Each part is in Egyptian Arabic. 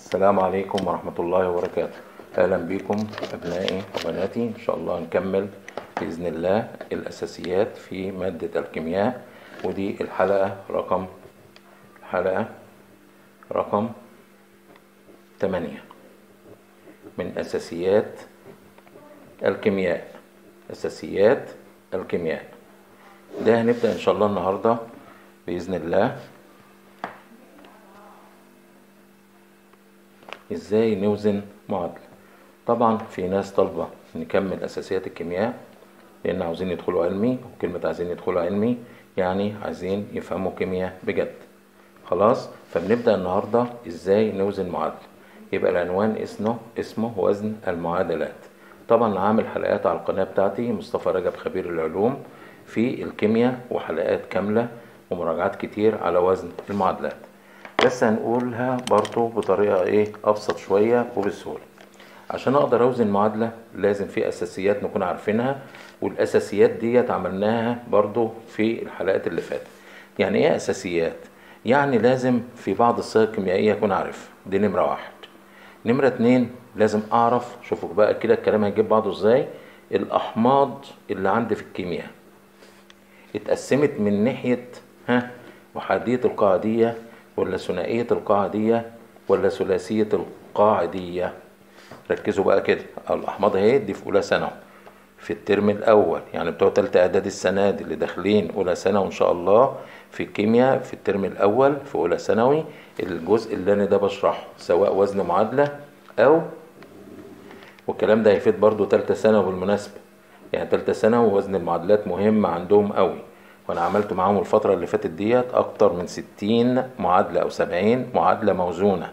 السلام عليكم ورحمة الله وبركاته أهلا بكم أبنائي وبناتي إن شاء الله نكمل بإذن الله الأساسيات في مادة الكيمياء ودي الحلقة رقم الحلقة رقم 8 من أساسيات الكيمياء أساسيات الكيمياء ده هنبدأ إن شاء الله النهاردة بإذن الله ازاي نوزن معادلة طبعا في ناس طالبة نكمل اساسيات الكيمياء لان عاوزين يدخلوا علمي وكلمة عايزين يدخلوا علمي يعني عايزين يفهموا كيمياء بجد خلاص فبنبدأ النهاردة ازاي نوزن معادلة يبقى العنوان اسمه اسمه وزن المعادلات طبعا عامل حلقات على القناة بتاعتي مصطفى رجب خبير العلوم في الكيمياء وحلقات كاملة ومراجعات كتير على وزن المعادلات بس هنقولها برضو بطريقة ايه ابسط شوية وبسهولة عشان اقدر اوزن معادلة لازم في اساسيات نكون عارفينها والاساسيات ديت عملناها برضو في الحلقات اللي فاتت يعني ايه اساسيات يعني لازم في بعض الصيغ الكيميائية اكون عارف دي نمرة واحد نمرة اتنين لازم اعرف شوفوا بقى كده الكلام هيجيب بعضه ازاي الاحماض اللي عندي في الكيمياء اتقسمت من ناحية ها وحدية القاعدية ولا ثنائية القاعدية ولا ثلاثية القاعدية ركزوا بقى كده الأحماض اهي دي في أولى ثانوي في الترم الأول يعني بتوع تالتة إعداد السنة دي اللي داخلين أولى ثانوي إن شاء الله في الكيمياء في الترم الأول في أولى ثانوي الجزء اللي أنا ده بشرحه سواء وزن معادلة أو والكلام ده هيفيد برضو تالتة ثانوي بالمناسبة يعني تالتة ثانوي وزن المعادلات مهم عندهم قوي وانا عملت معاهم الفترة اللي فاتت ديت اكتر من ستين معادلة او سبعين معادلة موزونة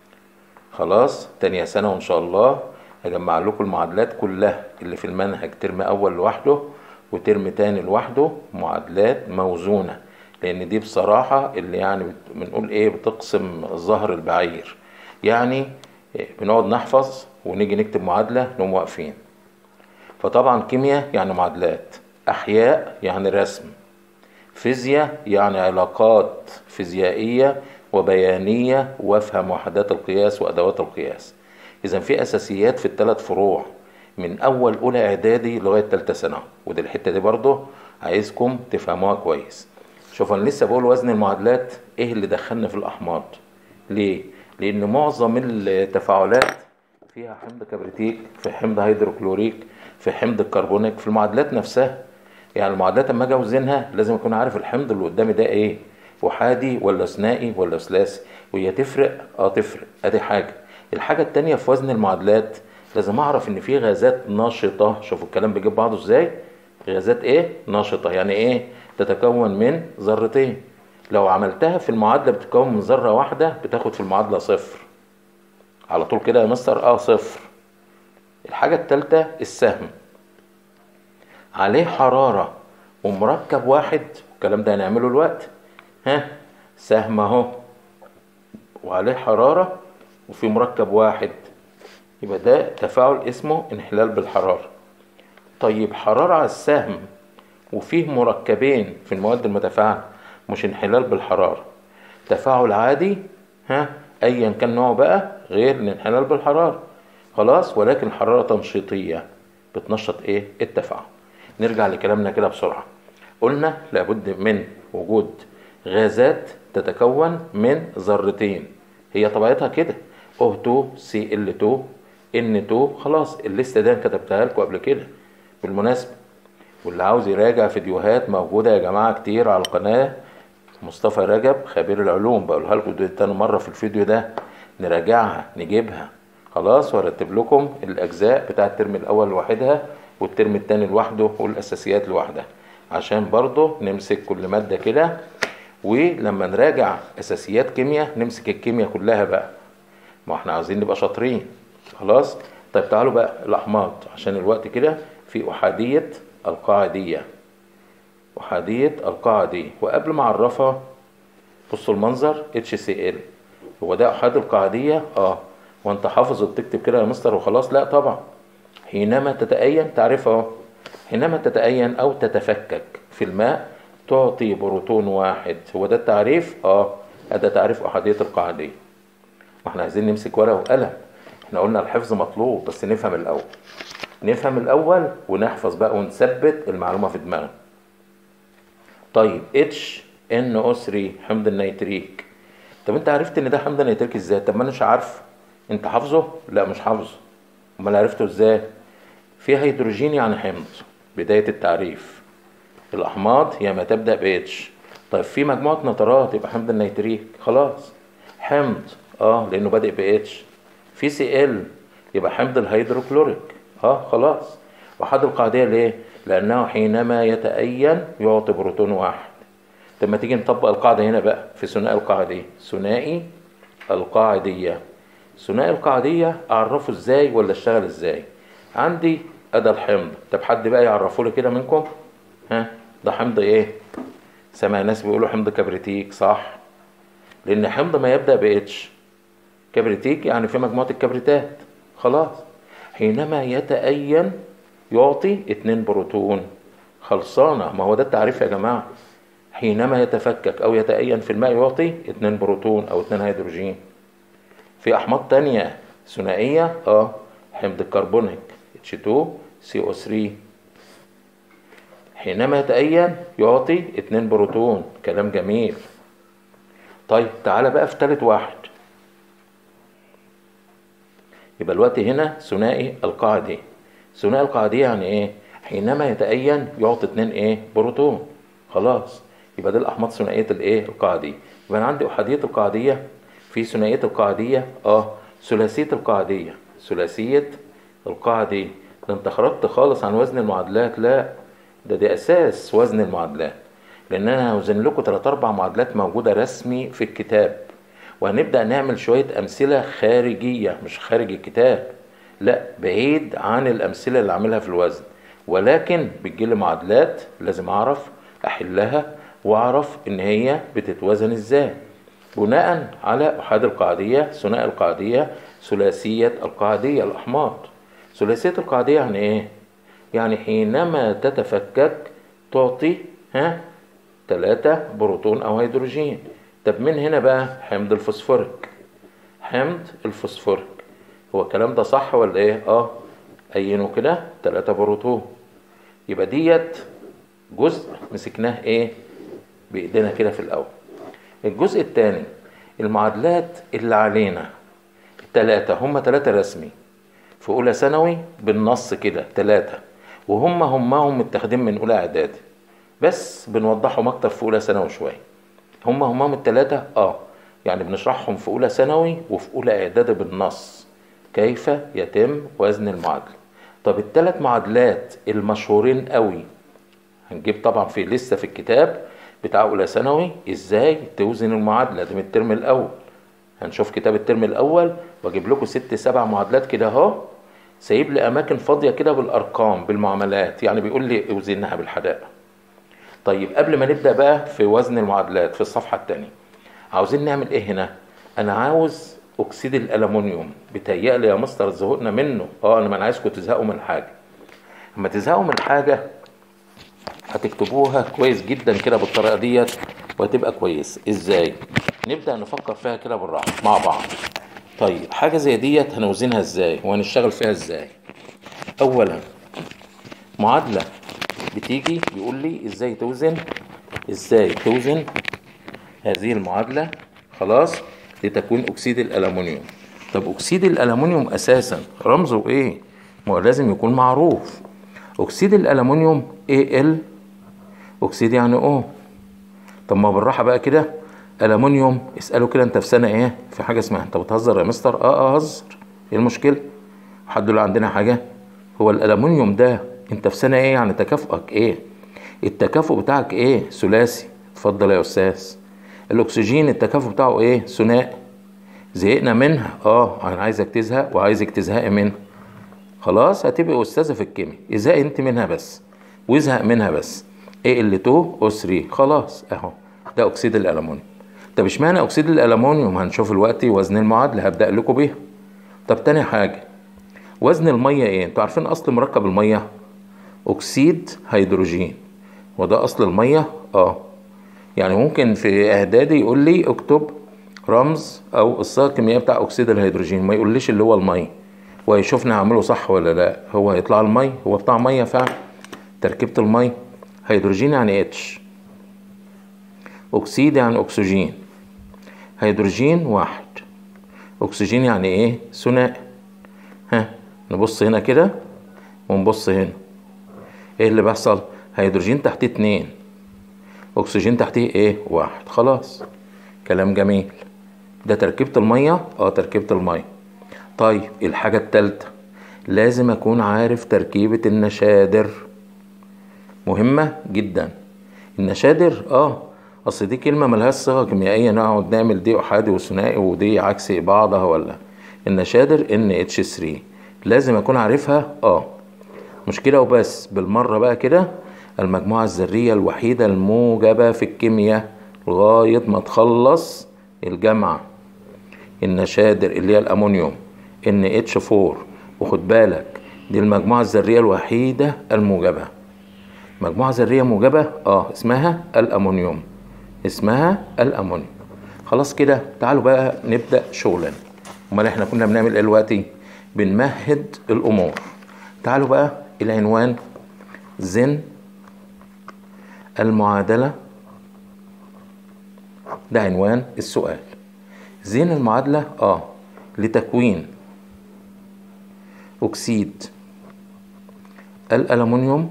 خلاص تانية سنة وان شاء الله هجمع لكم المعادلات كلها اللي في المنهج ترم اول لوحده وترم تاني لوحده معادلات موزونة لان دي بصراحة اللي يعني بنقول ايه بتقسم ظهر البعير يعني بنقعد نحفظ ونيجي نكتب معادلة نقوم واقفين فطبعا كيمياء يعني معادلات احياء يعني رسم فيزياء يعني علاقات فيزيائية وبيانية وافهم وحدات القياس وأدوات القياس إذا في أساسيات في الثلاث فروع من أول أولى إعدادي لغاية تالتة ثانوي ودي الحتة دي برضه عايزكم تفهموها كويس شوف أنا لسه بقول وزن المعادلات إيه اللي دخلنا في الأحماض ليه؟ لأن معظم التفاعلات فيها حمض كبريتيك في حمض هيدروكلوريك في حمض الكربونيك في المعادلات نفسها يعني المعادلات اما اجي اوزنها لازم اكون عارف الحمض اللي قدامي ده ايه احادي ولا ثنائي ولا ثلاثي وهي تفرق اه تفرق ادي حاجه الحاجه التانية في وزن المعادلات لازم اعرف ان في غازات نشطه شوفوا الكلام بيجيب بعضه ازاي غازات ايه نشطه يعني ايه تتكون من ذرتين لو عملتها في المعادله بتتكون من ذره واحده بتاخد في المعادله صفر على طول كده يا مستر اه صفر الحاجه الثالثه السهم عليه حرارة ومركب واحد الكلام ده هنعمله الوقت ها سهم اهو وعليه حرارة وفي مركب واحد يبقى ده تفاعل اسمه انحلال بالحرارة طيب حرارة على السهم وفيه مركبين في المواد المتفاعلة مش انحلال بالحرارة تفاعل عادي ها ايا كان نوعه بقى غير الانحلال بالحرارة خلاص ولكن حرارة تنشيطية بتنشط ايه التفاعل نرجع لكلامنا كده بسرعة قلنا لابد من وجود غازات تتكون من ذرتين هي طبيعتها كده O2 Cl2 N2 خلاص الليسته دي كتبتها لكم قبل كده بالمناسبة واللي عاوز يراجع فيديوهات موجودة يا جماعة كتير على القناة مصطفى رجب خبير العلوم بقولها لكم دي تاني مرة في الفيديو ده نراجعها نجيبها خلاص وارتب لكم الأجزاء بتاع الترم الأول لوحدها والترم التاني لوحده والاساسيات لوحدها عشان برضه نمسك كل ماده كده ولما نراجع اساسيات كيمياء نمسك الكيمياء كلها بقى ما احنا عاوزين نبقى شاطرين خلاص طيب تعالوا بقى الاحماض عشان الوقت كده في احاديه القاعديه احاديه القاعديه وقبل ما اعرفها بصوا المنظر HCl هو ده احاد القاعديه اه وانت حافظ وبتكتب كده يا مستر وخلاص لا طبعا حينما تتأين تعرفه حينما تتأين أو تتفكك في الماء تعطي بروتون واحد هو ده التعريف اه هذا تعريف أحادية القاعدية واحنا عايزين نمسك ورقه وقلم احنا قلنا الحفظ مطلوب بس نفهم الاول نفهم الاول ونحفظ بقى ونثبت المعلومه في دماغنا طيب اتش ان او 3 حمض النيتريك طب انت عرفت ان ده حمض نيتريك ازاي طب ما انا مش عارفه انت حافظه لا مش حافظه امال عرفته ازاي في هيدروجين يعني حمض بدايه التعريف الاحماض هي ما تبدا ب اتش طيب في مجموعه نترات يبقى حمض النيتريك خلاص حمض اه لانه بادئ ب اتش في سي ال يبقى حمض الهيدروكلوريك اه خلاص وحد القاعديه ليه لانه حينما يتأين يعطي بروتون واحد طب ما تيجي نطبق القاعده هنا بقى في ثنائي القاعديه ثنائي القاعديه ثنائي القاعديه اعرفه ازاي ولا اشتغل ازاي عندي ادى الحمض طب حد بقى يعرفه لي كده منكم ها ده حمض ايه سمع ناس بيقولوا حمض كبريتيك صح لان حمض ما يبدا ب اتش كبريتيك يعني في مجموعه الكبريتات خلاص حينما يتأين يعطي اتنين بروتون خلصانة ما هو ده التعريف يا جماعة حينما يتفكك أو يتأين في الماء يعطي اتنين بروتون أو اتنين هيدروجين في أحماض تانية ثنائية اه حمض الكربونيك H2CO3 حينما يتأين يعطي اتنين بروتون كلام جميل طيب تعالى بقى في تالت واحد يبقى الوقت هنا ثنائي القاعدي ثنائي القاعدي يعني ايه حينما يتأين يعطي اتنين ايه بروتون خلاص يبقى دي الاحماض ثنائيه الايه القاعديه يبقى انا عندي احاديه القاعديه في ثنائيه القاعديه اه ثلاثيه القاعديه ثلاثيه القاعديه ده انت خرجت خالص عن وزن المعادلات لا ده دي اساس وزن المعادلات لان انا هوزن لكم ثلاث اربع معادلات موجوده رسمي في الكتاب وهنبدا نعمل شويه امثله خارجيه مش خارج الكتاب لا بعيد عن الامثله اللي عاملها في الوزن ولكن بتجيلي معادلات لازم اعرف احلها واعرف ان هي بتتوزن ازاي بناء على احاد القاعديه ثنائي القاعديه ثلاثيه القاعديه الاحماض ثلاثيه القاعديه يعني ايه يعني حينما تتفكك تعطي ها ثلاثة بروتون او هيدروجين طب من هنا بقى حمض الفوسفوريك حمض الفوسفوريك هو الكلام ده صح ولا ايه اه عينه كده ثلاثة بروتون يبقى ديت جزء مسكناه ايه بايدينا كده في الاول الجزء الثاني المعادلات اللي علينا الثلاثة هم ثلاثة رسمي في أولى ثانوي بالنص كده ثلاثة وهم همهم متاخدين من أولى إعدادي بس بنوضحهم أكتر في أولى ثانوي شوية هم همهم الثلاثة اه يعني بنشرحهم في أولى ثانوي وفي أولى إعدادي بالنص كيف يتم وزن المعادلة طب الثلاث معادلات المشهورين قوي هنجيب طبعا في لسه في الكتاب بتاع اولى ثانوي ازاي توزن المعادله ده من الترم الاول هنشوف كتاب الترم الاول واجيب لكم ست سبع معادلات كده اهو سايب لي اماكن فاضيه كده بالارقام بالمعاملات يعني بيقول لي اوزنها بالحدائق طيب قبل ما نبدا بقى في وزن المعادلات في الصفحه الثانيه عاوزين نعمل ايه هنا انا عاوز اكسيد الالومنيوم بيتهيألي يا مستر زهقنا منه اه انا ما عايزكم تزهقوا من حاجه اما تزهقوا من حاجه هتكتبوها كويس جدا كده بالطريقه ديت وهتبقى كويس ازاي نبدا نفكر فيها كده بالراحه مع بعض طيب حاجه زي ديت هنوزنها ازاي وهنشتغل فيها ازاي اولا معادله بتيجي يقول لي ازاي توزن ازاي توزن هذه المعادله خلاص لتكون اكسيد الالومنيوم طب اكسيد الالومنيوم اساسا رمزه ايه ما هو لازم يكون معروف اكسيد الالومنيوم Al اكسيد يعني او طب ما بالراحه بقى كده الومنيوم اساله كده انت في سنه ايه في حاجه اسمها انت بتهزر يا مستر اه اه هزر ايه المشكله حد يقول عندنا حاجه هو الالومنيوم ده انت في سنه ايه يعني تكافؤك ايه التكافؤ بتاعك ايه ثلاثي اتفضل يا استاذ الاكسجين التكافؤ بتاعه ايه ثنائي زهقنا منها اه انا عايزك تزهق وعايزك تزهقي منها خلاص هتبقي استاذه في الكيمياء ازهقي انت منها بس وازهق منها بس ايه اللي 2 او 3 خلاص اهو ده اكسيد الالومنيوم طب اشمعنى اكسيد الالومنيوم هنشوف الوقت وزن المعادله هبدا لكم بيها طب تاني حاجه وزن الميه ايه انتوا عارفين اصل مركب الميه اكسيد هيدروجين وده اصل الميه اه يعني ممكن في اعدادي يقول لي اكتب رمز او الصيغه الكيميائيه بتاع اكسيد الهيدروجين ما يقوليش اللي هو الميه ويشوفني هعمله صح ولا لا هو هيطلع الميه هو بتاع ميه فعلا تركيبه الميه هيدروجين يعني اتش اكسيد يعني اكسجين هيدروجين واحد اكسجين يعني ايه ثنائي ها نبص هنا كده ونبص هنا ايه اللي بيحصل هيدروجين تحتيه اتنين اكسجين تحتيه ايه واحد خلاص كلام جميل ده تركيبة المية اه تركيبة المية طيب الحاجة التالتة لازم اكون عارف تركيبة النشادر مهمة جدا النشادر اه اصل دي كلمة ملهاش صيغة كيميائية نقعد نعمل دي احادي وثنائي ودي عكس بعضها ولا النشادر ان اتش 3 لازم اكون عارفها اه مش كده وبس بالمرة بقى كده المجموعة الذرية الوحيدة الموجبة في الكيمياء لغاية ما تخلص الجامعة النشادر اللي هي الأمونيوم ان اتش 4 وخد بالك دي المجموعة الذرية الوحيدة الموجبة مجموعة ذرية موجبة اه اسمها الأمونيوم اسمها الأمونيوم خلاص كده تعالوا بقى نبدأ شغلنا امال احنا كنا بنعمل ايه دلوقتي بنمهد الأمور تعالوا بقى العنوان زن المعادلة ده عنوان السؤال زين المعادلة اه لتكوين أكسيد الألمنيوم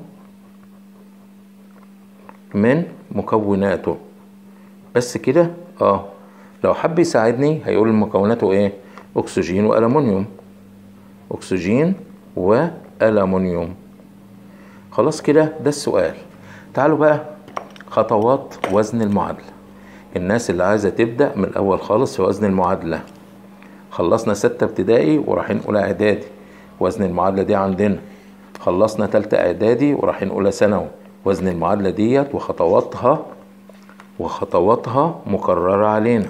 من مكوناته بس كده اه لو حب يساعدني هيقول مكوناته ايه اكسجين والومنيوم اكسجين والومنيوم خلاص كده ده السؤال تعالوا بقى خطوات وزن المعادلة الناس اللي عايزة تبدأ من الأول خالص في وزن المعادلة خلصنا ستة ابتدائي ورايحين أولى إعدادي وزن المعادلة دي عندنا خلصنا تالتة إعدادي ورايحين أولى ثانوي وزن المعادلة ديت وخطواتها وخطواتها مكررة علينا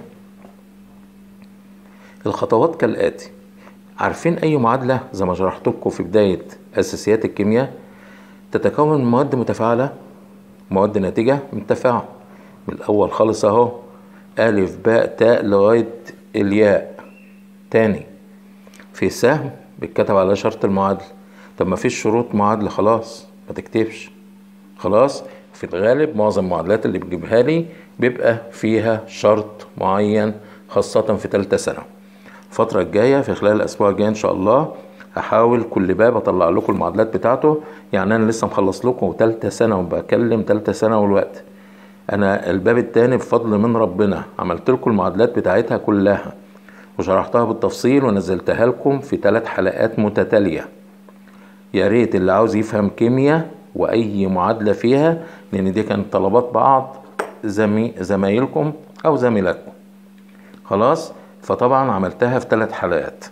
الخطوات كالآتي عارفين أي معادلة زي ما شرحت لكم في بداية أساسيات الكيمياء تتكون من مواد متفاعلة مواد ناتجة من تفاعل من الأول خالص أهو ألف باء تاء لغاية الياء تاني في سهم بيتكتب على شرط المعادلة طب ما فيش شروط معادلة خلاص ما تكتبش خلاص في الغالب معظم المعادلات اللي بتجيبها لي بيبقى فيها شرط معين خاصة في تالتة سنة الفترة الجاية في خلال الأسبوع الجاي إن شاء الله هحاول كل باب أطلع لكم المعادلات بتاعته يعني أنا لسه مخلص لكم تالتة سنة وبكلم تالتة سنة والوقت أنا الباب التاني بفضل من ربنا عملت لكم المعادلات بتاعتها كلها وشرحتها بالتفصيل ونزلتها لكم في ثلاث حلقات متتالية يا ريت اللي عاوز يفهم كيمياء واي معادله فيها لان دي كانت طلبات بعض زمي زمايلكم او زميلاتكم خلاص فطبعا عملتها في ثلاث حلقات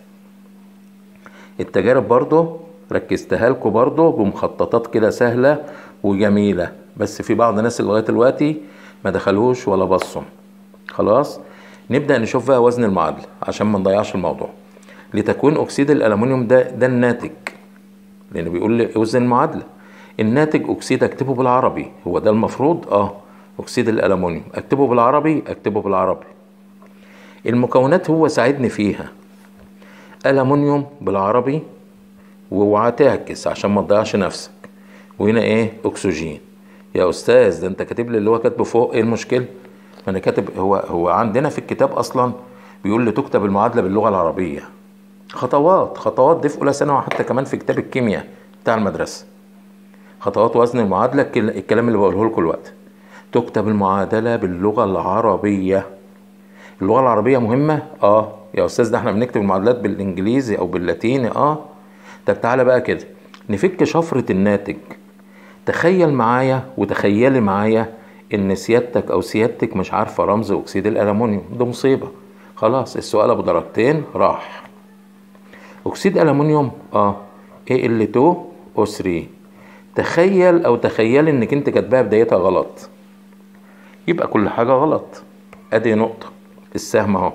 التجارب برضو ركزتها لكم برضو بمخططات كده سهله وجميله بس في بعض الناس اللي لغايه دلوقتي ما دخلوش ولا بصوا خلاص نبدا نشوف بقى وزن المعادله عشان ما نضيعش الموضوع لتكوين اكسيد الالومنيوم ده ده الناتج لانه بيقول لي وزن المعادله الناتج اكسيد اكتبه بالعربي هو ده المفروض اه اكسيد الالومنيوم اكتبه بالعربي اكتبه بالعربي المكونات هو ساعدني فيها الومنيوم بالعربي واوعى تعكس عشان ما تضيعش نفسك وهنا ايه اكسجين يا استاذ ده انت كاتب لي اللي هو كاتبه فوق ايه المشكله ما انا كاتب هو هو عندنا في الكتاب اصلا بيقول لي تكتب المعادله باللغه العربيه خطوات خطوات دي في اولى ثانوي حتى كمان في كتاب الكيمياء بتاع المدرسه خطوات وزن المعادلة الكلام اللي بقوله لكم الوقت تكتب المعادلة باللغة العربية اللغة العربية مهمة اه يا استاذ ده احنا بنكتب المعادلات بالانجليزي او باللاتيني اه طب تعالى بقى كده نفك شفرة الناتج تخيل معايا وتخيلي معايا ان سيادتك او سيادتك مش عارفة رمز اكسيد الالومنيوم ده مصيبة خلاص السؤال ابو درجتين راح اكسيد الومنيوم اه Al2O3 تخيل او تخيل انك انت كاتباها بدايتها غلط يبقى كل حاجه غلط ادي نقطه السهم اهو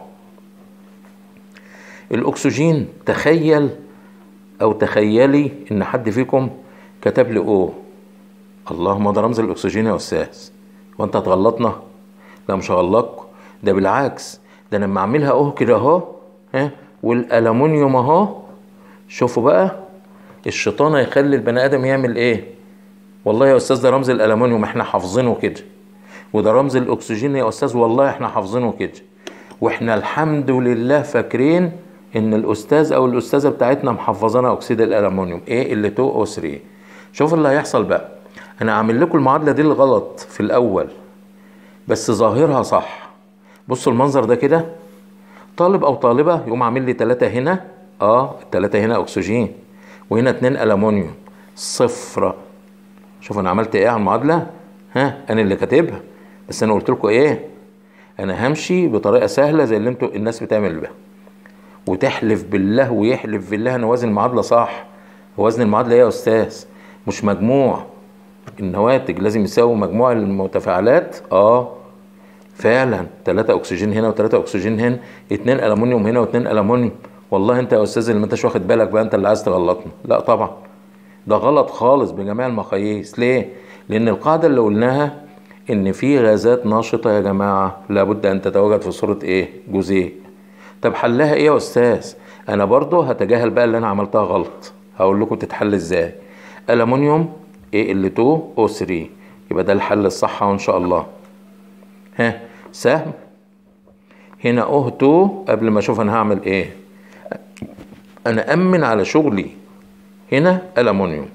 الاكسجين تخيل او تخيلي ان حد فيكم كتب لي او اللهم ده رمز الاكسجين يا استاذ وانت هتغلطنا لا مش هغلطكم ده بالعكس ده انا لما اعملها اهو كده اهو ها والالومنيوم اهو شوفوا بقى الشيطان هيخلي البني ادم يعمل ايه والله يا استاذ ده رمز الالومنيوم احنا حافظينه كده وده رمز الاكسجين يا استاذ والله احنا حافظينه كده واحنا الحمد لله فاكرين ان الاستاذ او الاستاذه بتاعتنا محفظانا اكسيد الالومنيوم ايه اللي 2 او 3 شوف اللي هيحصل بقى انا عامل لكم المعادله دي الغلط في الاول بس ظاهرها صح بصوا المنظر ده كده طالب او طالبه يقوم عامل لي ثلاثة هنا اه الثلاثة هنا اكسجين وهنا اتنين الومنيوم صفر شوف انا عملت ايه على المعادله ها انا اللي كاتبها بس انا قلت لكم ايه انا همشي بطريقه سهله زي اللي انتوا الناس بتعمل بيها وتحلف بالله ويحلف بالله انا وازن المعادله صح وزن المعادله ايه يا استاذ مش مجموع النواتج لازم يساوي مجموع المتفاعلات اه فعلا ثلاثة اكسجين هنا وثلاثة اكسجين هنا اتنين الومنيوم هنا واتنين الومنيوم والله انت يا استاذ اللي ما انتش واخد بالك بقى انت اللي عايز تغلطنا لا طبعا ده غلط خالص بجميع المقاييس ليه لان القاعده اللي قلناها ان في غازات ناشطه يا جماعه لابد ان تتواجد في صوره ايه جزيء طب حلها ايه يا استاذ انا برضه هتجاهل بقى اللي انا عملتها غلط هقول لكم تتحل ازاي الومنيوم ايه ال 2 او 3 يبقى ده الحل الصح ان شاء الله ها سهم هنا او 2 قبل ما اشوف انا هعمل ايه انا امن على شغلي هنا الومنيوم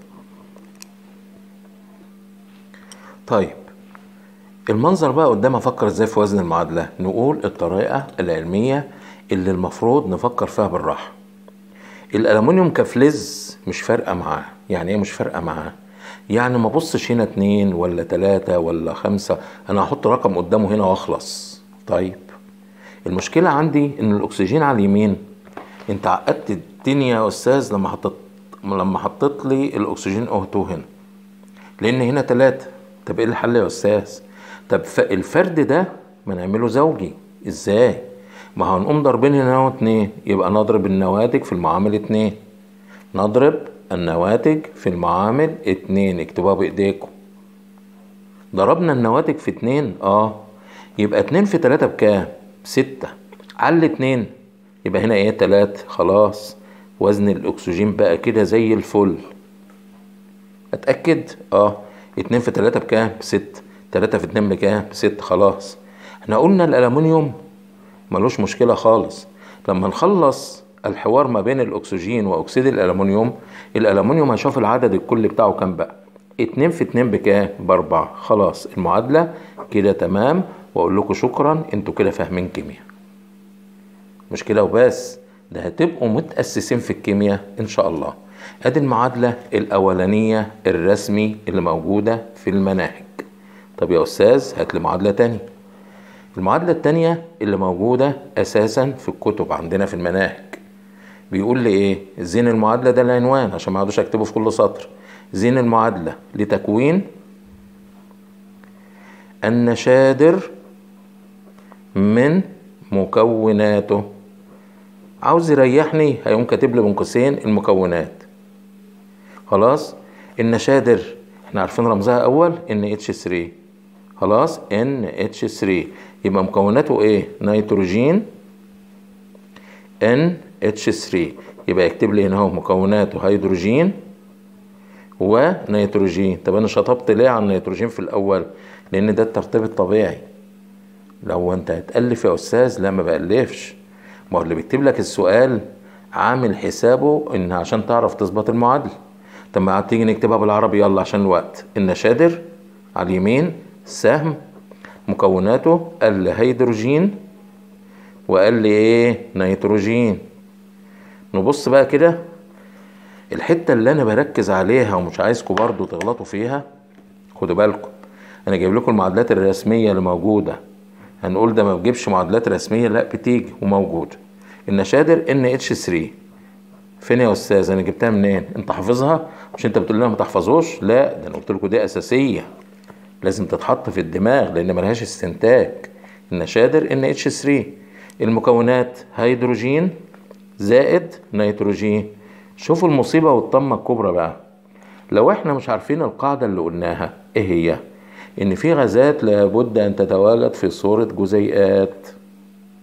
طيب المنظر بقى قدام افكر ازاي في وزن المعادله نقول الطريقه العلميه اللي المفروض نفكر فيها بالراحه الالومنيوم كفلز مش فارقه معاه يعني ايه مش فارقه معاه يعني ما بصش هنا اتنين ولا تلاتة ولا خمسة انا هحط رقم قدامه هنا واخلص طيب المشكلة عندي ان الاكسجين على اليمين انت عقدت الدنيا يا استاذ لما حطيت لما حطيت لي الاكسجين او 2 هنا لان هنا تلاتة طب ايه الحل يا استاذ طب الفرد ده ما نعمله زوجي ازاي ما هنقوم ضاربين هنا اهو اتنين يبقى نضرب النواتج في المعامل اتنين نضرب النواتج في المعامل اتنين اكتبوها بايديكم ضربنا النواتج في اتنين اه يبقى اتنين في تلاتة بكام ستة على اتنين يبقى هنا ايه تلاتة خلاص وزن الاكسجين بقى كده زي الفل اتأكد اه اتنين في تلاتة بكام بستة تلاتة في اتنين بكام بستة خلاص احنا قلنا الالومنيوم ملوش مشكلة خالص لما نخلص الحوار ما بين الاكسجين واكسيد الالومنيوم الالومنيوم هشوف العدد الكلي بتاعه كام بقى اتنين في اتنين بكام باربعة خلاص المعادلة كده تمام واقول لكم شكرا انتوا كده فاهمين كيمياء مش كده وبس ده هتبقوا متأسسين في الكيمياء ان شاء الله ادي المعادلة الاولانية الرسمي اللي موجودة في المناهج طب يا استاذ هات لي معادلة تانية المعادلة التانية اللي موجودة اساسا في الكتب عندنا في المناهج بيقول لي ايه زين المعادلة ده العنوان عشان ما اقعدوش اكتبه في كل سطر زين المعادلة لتكوين النشادر من مكوناته عاوز يريحني هيقوم كاتب لي بين قوسين المكونات خلاص النشادر احنا عارفين رمزها اول ان اتش 3 خلاص ان اتش 3 يبقى مكوناته ايه نيتروجين ان اتش 3 يبقى يكتب لي هنا اهو مكوناته هيدروجين ونيتروجين طب انا شطبت ليه على النيتروجين في الاول لان ده الترتيب الطبيعي لو انت هتالف يا استاذ لا ما بالفش ما هو اللي بيكتب لك السؤال عامل حسابه ان عشان تعرف تظبط المعادله طب ما تيجي نكتبها بالعربي يلا عشان الوقت النشادر على اليمين سهم مكوناته قال لي هيدروجين وقال لي ايه نيتروجين نبص بقى كده الحته اللي انا بركز عليها ومش عايزكم برضو تغلطوا فيها خدوا بالكم انا جايب لكم المعادلات الرسميه اللي موجوده هنقول ده ما بجيبش معادلات رسميه لا بتيجي وموجوده النشادر ان اتش 3 فين يا استاذ انا جبتها منين انت حافظها مش انت بتقول لنا ما تحفظوش لا ده انا قلت لكم دي اساسيه لازم تتحط في الدماغ لان ملهاش استنتاج النشادر ان اتش 3 المكونات هيدروجين زائد نيتروجين شوفوا المصيبة والطمة الكبرى بقى لو احنا مش عارفين القاعدة اللي قلناها ايه هي ان في غازات لابد ان تتواجد في صورة جزيئات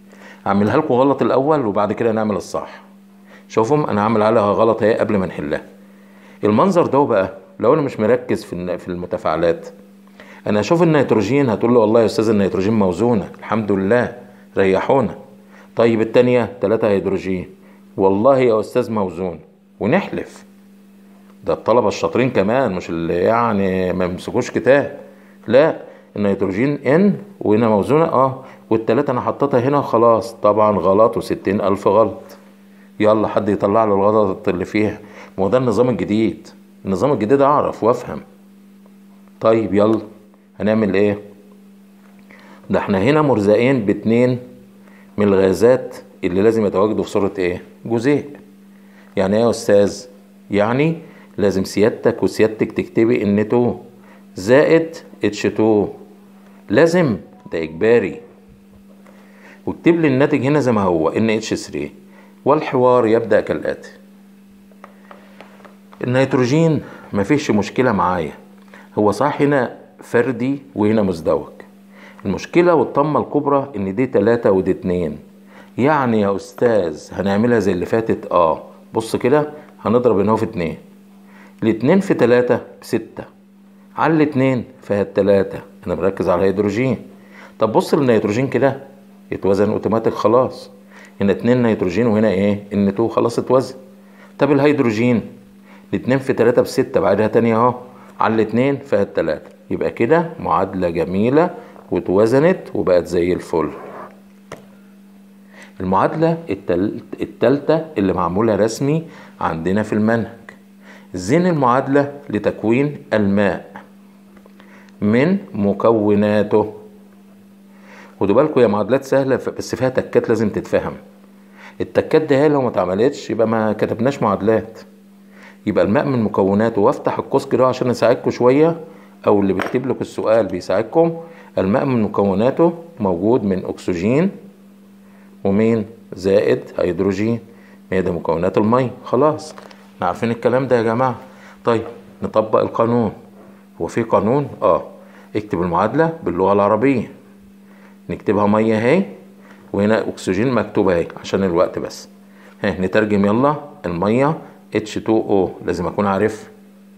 اعملها لكم غلط الاول وبعد كده نعمل الصح شوفوا انا هعمل عليها غلط اهي قبل ما نحلها المنظر ده بقى لو انا مش مركز في الن- في المتفاعلات انا اشوف النيتروجين هتقول له والله يا استاذ النيتروجين موزونه الحمد لله ريحونا طيب التانية تلاتة هيدروجين والله يا استاذ موزون ونحلف ده الطلبة الشاطرين كمان مش اللي يعني ما يمسكوش كتاب لا النيتروجين ان وهنا موزونة اه والتلاتة انا حطيتها هنا خلاص طبعا غلط وستين الف غلط يلا حد يطلع له الغلط اللي فيها ما هو ده النظام الجديد النظام الجديد اعرف وافهم طيب يلا هنعمل ايه ده احنا هنا مرزقين باتنين من الغازات اللي لازم يتواجدوا في صورة ايه جزيء يعني ايه يا استاذ يعني لازم سيادتك وسيادتك تكتبي ان 2 زائد اتش 2 لازم ده اجباري واكتب لي الناتج هنا زي ما هو ان اتش 3 والحوار يبدأ كالآتي النيتروجين مفيش مشكلة معايا هو صح هنا فردي وهنا مزدوج المشكلة والطمة الكبرى ان دي تلاتة ودي اتنين يعني يا استاذ هنعملها زي اللي فاتت اه بص كده هنضرب هنا في اتنين الاتنين في تلاتة بستة على الاتنين فيها التلاتة انا مركز على الهيدروجين طب بص للنيتروجين كده يتوزن اوتوماتيك خلاص هنا اتنين نيتروجين وهنا ايه ان تو خلاص اتوزن طب الهيدروجين الاتنين في تلاتة بستة بعدها تانية اهو على الاتنين فيها التلاتة يبقى كده معادلة جميلة واتوزنت وبقت زي الفل المعادلة التل... التالتة اللي معمولة رسمي عندنا في المنهج زين المعادلة لتكوين الماء من مكوناته خدوا بالكم هي معادلات سهلة ف- بس فيها تكات لازم تتفهم التكات دي هي لو ما اتعملتش يبقى ما كتبناش معادلات يبقى الماء من مكوناته وافتح القوس كده عشان اساعدكم شويه او اللي بيكتب لكم السؤال بيساعدكم الماء من مكوناته موجود من اكسجين ومين زائد هيدروجين ما هي ده مكونات الميه خلاص احنا عارفين الكلام ده يا جماعه طيب نطبق القانون هو في قانون اه اكتب المعادله باللغه العربيه نكتبها ميه اهي وهنا اكسجين مكتوب اهي عشان الوقت بس ها نترجم يلا الميه H2O لازم اكون عارف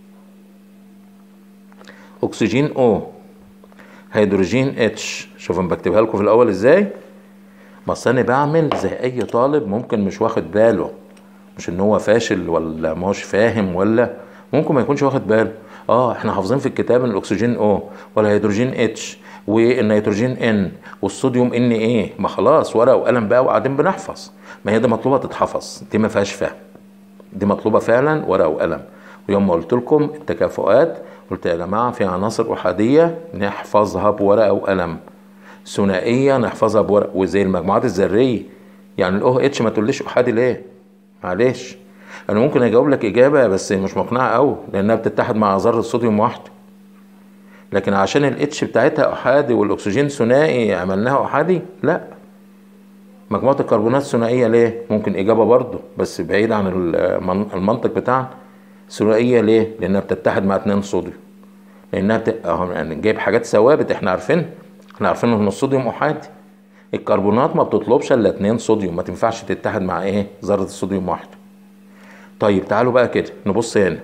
اكسجين O هيدروجين H شوف انا بكتبها لكم في الاول ازاي بس انا بعمل زي اي طالب ممكن مش واخد باله مش ان هو فاشل ولا ما هوش فاهم ولا ممكن ما يكونش واخد باله اه احنا حافظين في الكتاب ان الاكسجين او والهيدروجين اتش والنيتروجين ان والصوديوم ان ايه ما خلاص ورقه وقلم بقى وقاعدين بنحفظ ما هي دي مطلوبه تتحفظ دي ما فيهاش فهم دي مطلوبه فعلا ورقه وقلم ويوم ما قلت لكم التكافؤات قلت يا جماعه في عناصر احاديه نحفظها بورقه وقلم ثنائيه نحفظها بورق وزي المجموعات الذريه يعني الاو اتش ما تقوليش احادي ليه معلش انا ممكن اجاوب لك اجابه بس مش مقنعه قوي لانها بتتحد مع ذره الصوديوم وحده لكن عشان الاتش بتاعتها احادي والاكسجين ثنائي عملناها احادي لا مجموعه الكربونات ثنائيه ليه ممكن اجابه برضه بس بعيد عن المن- المنطق بتاعنا ثنائيه ليه لانها بتتحد مع اتنين صوديوم لانها بت... اهو يعني جايب حاجات ثوابت احنا عارفينها احنا عارفين ان الصوديوم احادي الكربونات ما بتطلبش الا اتنين صوديوم ما تنفعش تتحد مع ايه ذره الصوديوم وحده طيب تعالوا بقى كده نبص هنا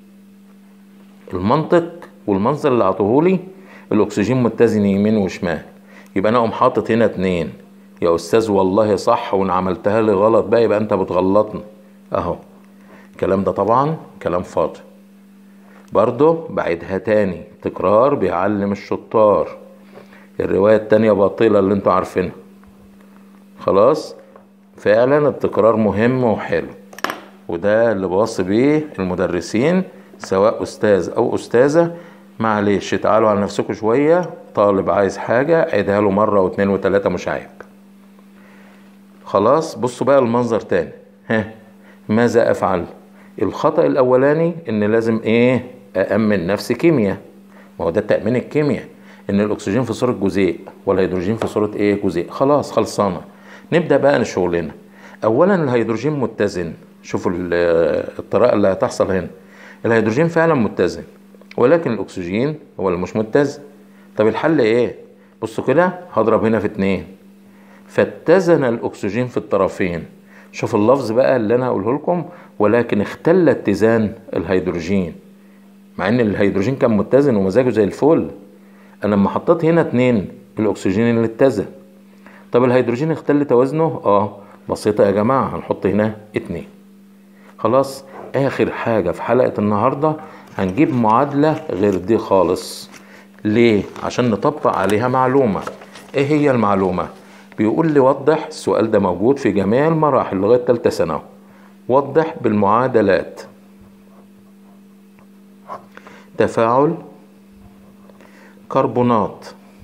المنطق والمنظر اللي عطوهولي الاكسجين متزن يمين وشمال يبقى انا اقوم حاطط هنا اتنين يا استاذ والله صح وان عملتها لي غلط بقى يبقى انت بتغلطني اهو الكلام ده طبعا كلام فاضي برضه بعيدها تاني تكرار بيعلم الشطار الرواية التانية باطلة اللي انتوا عارفينها خلاص فعلا التكرار مهم وحلو وده اللي بوصي بيه المدرسين سواء استاذ او استاذة معلش تعالوا على نفسكم شوية طالب عايز حاجة عيدها له مرة واتنين وتلاتة مش عيب خلاص بصوا بقى المنظر تاني ها ماذا افعل الخطأ الاولاني ان لازم ايه أأمن نفسي كيمياء ما هو ده تأمين الكيمياء ان الاكسجين في صورة جزيء والهيدروجين في صورة ايه جزيء خلاص خلصانة نبدأ بقى شغلنا اولا الهيدروجين متزن شوفوا ال- الطريقة اللي هتحصل هنا الهيدروجين فعلا متزن ولكن الاكسجين هو اللي مش متزن طب الحل ايه بصوا كده هضرب هنا في اتنين فاتزن الاكسجين في الطرفين شوف اللفظ بقى اللي انا اقوله لكم ولكن اختل اتزان الهيدروجين مع ان الهيدروجين كان متزن ومزاجه زي الفل انا لما حطيت هنا اتنين الاكسجين اللي اتزن طب الهيدروجين اختل توازنه اه بسيطة يا جماعة هنحط هنا اتنين خلاص اخر حاجة في حلقة النهاردة هنجيب معادلة غير دي خالص ليه عشان نطبق عليها معلومة ايه هي المعلومة بيقول لي وضح السؤال ده موجود في جميع المراحل لغاية تالتة ثانوي وضح بالمعادلات تفاعل كربونات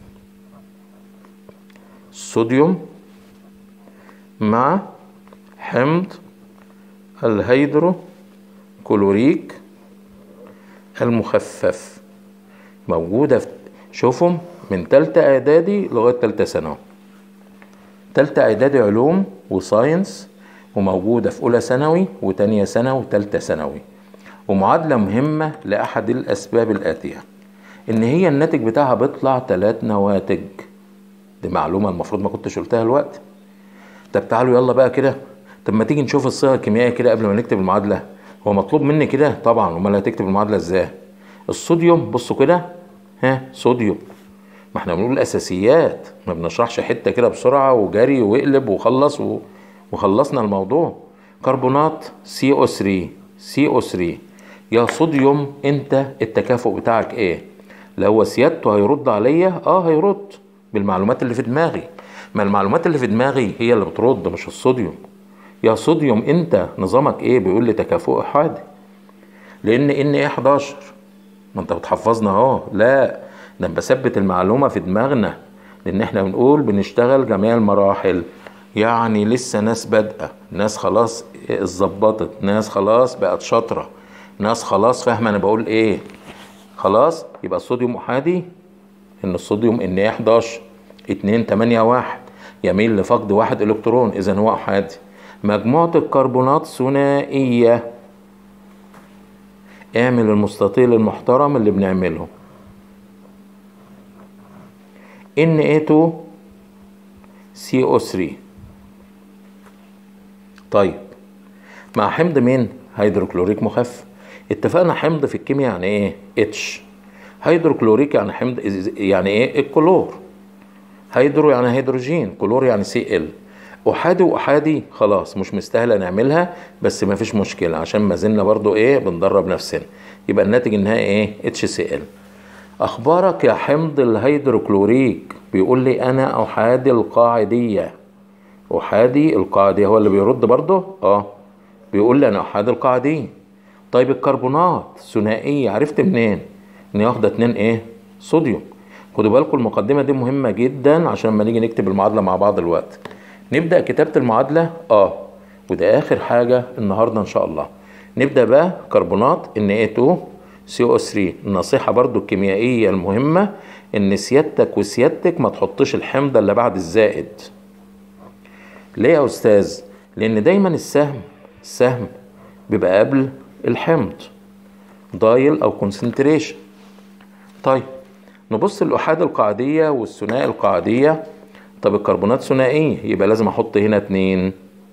الصوديوم مع حمض الهيدرو كلوريك المخفف موجودة في شوفهم من تالتة إعدادي لغاية تالتة ثانوي تالتة إعدادي علوم وساينس وموجودة في أولى ثانوي وتانية ثانوي وتالتة ثانوي ومعادلة مهمة لأحد الأسباب الآتية إن هي الناتج بتاعها بيطلع تلات نواتج دي معلومة المفروض ما كنتش قلتها الوقت طب تعالوا يلا بقى كده طب ما تيجي نشوف الصيغة الكيميائية كده قبل ما نكتب المعادلة هو مطلوب مني كده طبعا امال هتكتب المعادلة ازاي الصوديوم بصوا كده ها صوديوم ما احنا بنقول الاساسيات ما بنشرحش حته كده بسرعه وجري واقلب وخلص و... وخلصنا الموضوع كربونات سي او 3 سي او 3 يا صوديوم انت التكافؤ بتاعك ايه لو هو سيادته هيرد عليا اه هيرد بالمعلومات اللي في دماغي ما المعلومات اللي في دماغي هي اللي بترد مش الصوديوم يا صوديوم انت نظامك ايه بيقول لي تكافؤ احادي لان ان ايه 11 ما انت بتحفظنا اهو لا ده بثبت المعلومه في دماغنا لان احنا بنقول بنشتغل جميع المراحل يعني لسه ناس بادئه ناس خلاص اتظبطت ناس خلاص بقت شاطره ناس خلاص فاهمه انا بقول ايه خلاص يبقى الصوديوم احادي ان الصوديوم ان 11 2 8 1 يميل لفقد واحد الكترون اذا هو احادي مجموعه الكربونات ثنائيه اعمل المستطيل المحترم اللي بنعمله Na2 CO3 طيب مع حمض مين هيدروكلوريك مخفف اتفقنا حمض في الكيمياء يعني ايه اتش هيدروكلوريك يعني حمض يعني ايه الكلور هيدرو يعني هيدروجين كلور يعني سي ال احادي واحادي خلاص مش مستاهله نعملها بس ما فيش مشكله عشان ما زلنا برضو ايه بندرب نفسنا يبقى الناتج النهائي ايه اتش سي ال اخبارك يا حمض الهيدروكلوريك بيقول لي انا احادي القاعديه احادي القاعديه هو اللي بيرد برضه اه بيقول لي انا احادي القاعديه طيب الكربونات ثنائيه عرفت منين ان واخده اتنين ايه صوديوم خدوا بالكم المقدمه دي مهمه جدا عشان لما نيجي نكتب المعادله مع بعض الوقت نبدا كتابه المعادله اه وده اخر حاجه النهارده ان شاء الله نبدا بقى كربونات Na2 CO3 النصيحه برضو الكيميائيه المهمه ان سيادتك وسيادتك ما تحطش الحمض الا بعد الزائد ليه يا استاذ لان دايما السهم السهم بيبقى قبل الحمض دايل او كونسنتريشن طيب نبص الاحاد القاعديه والثنائي القاعديه طب الكربونات ثنائيه يبقى لازم احط هنا اتنين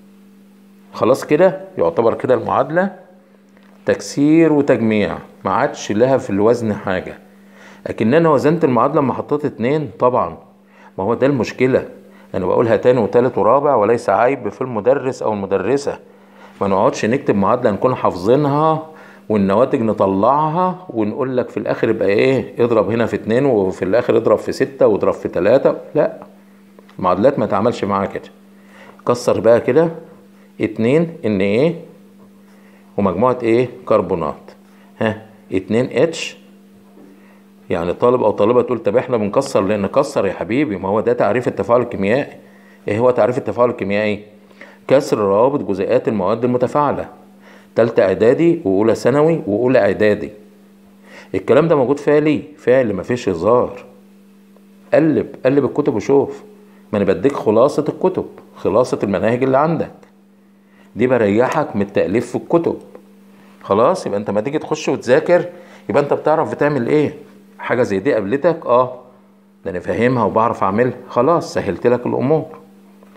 خلاص كده يعتبر كده المعادله تكسير وتجميع ما عادش لها في الوزن حاجه لكن انا وزنت المعادله لما حطيت اتنين طبعا ما هو ده المشكله انا بقولها تاني وتالت ورابع وليس عيب في المدرس او المدرسه ما نقعدش نكتب معادله نكون حافظينها والنواتج نطلعها ونقول لك في الاخر يبقى ايه اضرب هنا في اتنين وفي الاخر اضرب في ستة واضرب في تلاتة لا المعادلات ما تعملش معاها كده كسر بقى كده اتنين ان ايه ومجموعة ايه كربونات ها اتنين اتش يعني طالب او طالبة تقول طب احنا بنكسر لان كسر يا حبيبي ما هو ده تعريف التفاعل الكيميائي ايه هو تعريف التفاعل الكيميائي كسر روابط جزيئات المواد المتفاعلة تالتة اعدادي واولى ثانوي واولى اعدادي الكلام ده موجود فعلي فعل مفيش هزار قلب قلب الكتب وشوف ما انا بديك خلاصة الكتب خلاصة المناهج اللي عندك دي بريحك من التأليف في الكتب خلاص يبقى انت ما تيجي تخش وتذاكر يبقى انت بتعرف بتعمل ايه حاجة زي دي قابلتك اه ده انا فاهمها وبعرف اعملها خلاص سهلت لك الامور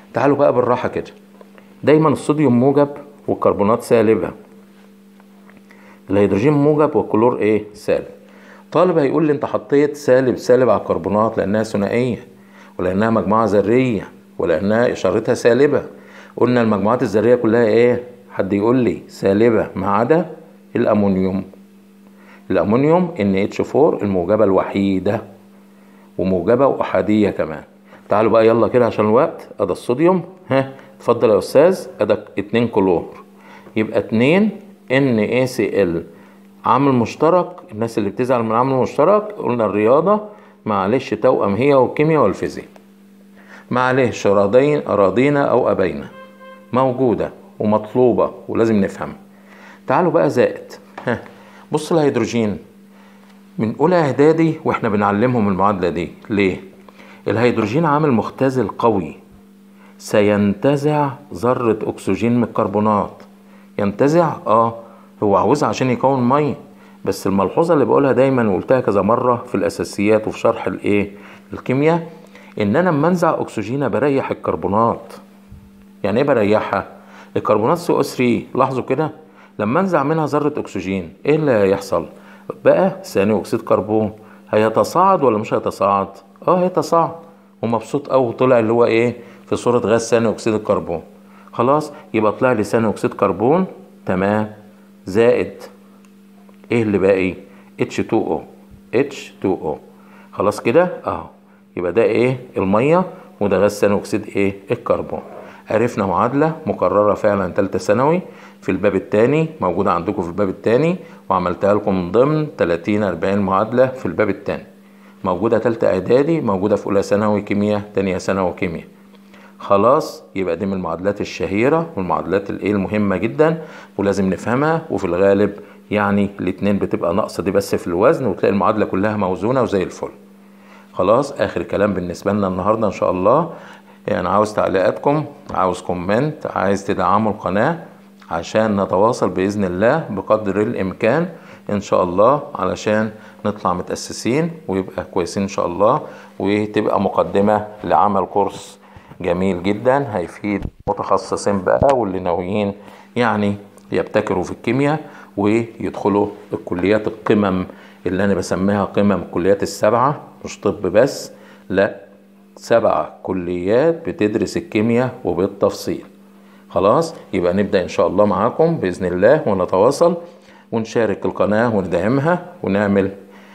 تعالوا بقى بالراحه كده دايما الصوديوم موجب والكربونات سالبه الهيدروجين موجب والكلور ايه سالب طالب هيقول لي انت حطيت سالب سالب على الكربونات لانها ثنائيه ولانها مجموعه ذريه ولانها اشارتها سالبه قلنا المجموعات الذريه كلها ايه حد يقول لي سالبه ما عدا الامونيوم الامونيوم NH4 الموجبه الوحيده وموجبه واحاديه كمان تعالوا بقى يلا كده عشان الوقت ادي الصوديوم ها اتفضل يا استاذ ادي اتنين كلور يبقى اتنين NaCl عامل مشترك الناس اللي بتزعل من العامل المشترك قلنا الرياضة معلش توأم هي والكيمياء والفيزياء معلش راضين أراضينا أو أبينا موجودة ومطلوبة ولازم نفهم تعالوا بقى زائد ها بص الهيدروجين من أولى إعدادي وإحنا بنعلمهم المعادلة دي ليه؟ الهيدروجين عامل مختزل قوي سينتزع ذرة أكسجين من الكربونات ينتزع اه هو عاوزها عشان يكون ميه بس الملحوظه اللي بقولها دايما وقلتها كذا مره في الاساسيات وفي شرح الايه الكيمياء ان انا لما انزع اكسجين بريح الكربونات يعني ايه بريحها الكربونات سي او 3 لاحظوا كده لما انزع منها ذره اكسجين ايه اللي هيحصل بقى ثاني اكسيد كربون هيتصاعد ولا مش هيتصاعد اه هيتصاعد ومبسوط قوي طلع اللي هو ايه في صوره غاز ثاني اكسيد الكربون خلاص يبقى طلع لي ثاني اكسيد كربون تمام زائد ايه اللي باقي H2O H2O خلاص كده اهو يبقى ده ايه الميه وده غاز ثاني اكسيد ايه الكربون عرفنا معادله مكرره فعلا ثالثه ثانوي في الباب الثاني موجوده عندكم في الباب الثاني وعملتها لكم ضمن 30 40 معادله في الباب الثاني موجوده ثالثه اعدادي موجوده في اولى ثانوي كيمياء ثانيه ثانوي كيمياء خلاص يبقى دي من المعادلات الشهيرة والمعادلات الايه المهمة جدا ولازم نفهمها وفي الغالب يعني الاتنين بتبقى ناقصة دي بس في الوزن وتلاقي المعادلة كلها موزونة وزي الفل خلاص اخر كلام بالنسبة لنا النهاردة ان شاء الله يعني عاوز تعليقاتكم عاوز كومنت عايز تدعموا القناة عشان نتواصل بإذن الله بقدر الإمكان إن شاء الله علشان نطلع متأسسين ويبقى كويسين إن شاء الله وتبقى مقدمة لعمل كورس جميل جدا هيفيد متخصصين بقى واللي ناويين يعني يبتكروا في الكيمياء ويدخلوا الكليات القمم اللي انا بسميها قمم الكليات السبعه مش طب بس لا سبع كليات بتدرس الكيمياء وبالتفصيل خلاص يبقى نبدا ان شاء الله معاكم باذن الله ونتواصل ونشارك القناه وندعمها ونعمل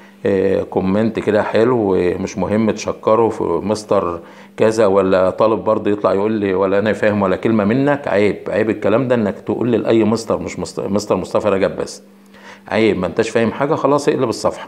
كومنت كده حلو مش مهم تشكره في مستر كذا ولا طالب برضه يطلع يقول لي ولا انا فاهم ولا كلمه منك عيب عيب الكلام ده انك تقول لي لاي مستر مش مستر, مستر مصطفى رجب بس عيب ما انتش فاهم حاجه خلاص اقلب الصفحه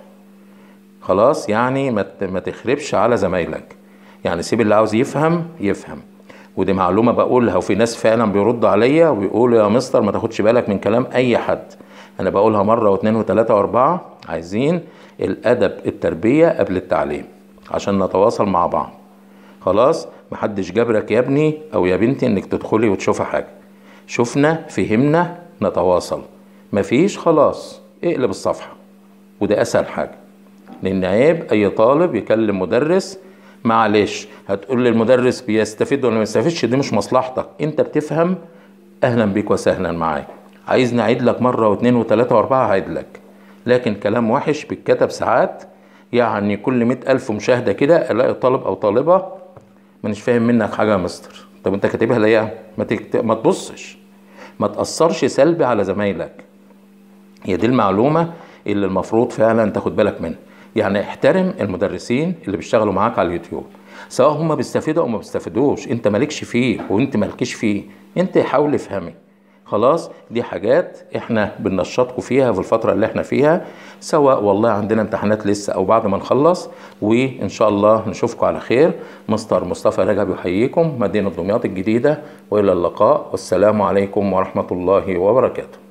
خلاص يعني ما ما تخربش على زمايلك يعني سيب اللي عاوز يفهم يفهم ودي معلومه بقولها وفي ناس فعلا بيردوا عليا ويقولوا يا مستر ما تاخدش بالك من كلام اي حد انا بقولها مره واثنين وثلاثه واربعه عايزين الادب التربيه قبل التعليم عشان نتواصل مع بعض خلاص محدش جبرك يا ابني او يا بنتي انك تدخلي وتشوفي حاجه شفنا فهمنا نتواصل مفيش خلاص اقلب الصفحه وده اسهل حاجه لان عيب اي طالب يكلم مدرس معلش هتقول لي المدرس بيستفيد ولا ما يستفيدش دي مش مصلحتك انت بتفهم اهلا بيك وسهلا معاك عايز نعيد لك مره واثنين وثلاثه واربعه هعيد لك لكن كلام وحش بيتكتب ساعات يعني كل مئة ألف مشاهدة كده ألاقي طالب أو طالبة مش فاهم منك حاجة يا مستر طب أنت كاتبها ليه؟ ما, تكت... ما تبصش ما تأثرش سلبي على زمايلك هي دي المعلومة اللي المفروض فعلا تاخد بالك منها يعني احترم المدرسين اللي بيشتغلوا معاك على اليوتيوب سواء هم بيستفيدوا او ما بيستفيدوش انت مالكش فيه وانت مالكش فيه انت حاول افهمي خلاص دي حاجات احنا بننشطكم فيها في الفتره اللي احنا فيها سواء والله عندنا امتحانات لسه او بعد ما نخلص وان شاء الله نشوفكم على خير مستر مصطفى رجب يحييكم مدينه دمياط الجديده والى اللقاء والسلام عليكم ورحمه الله وبركاته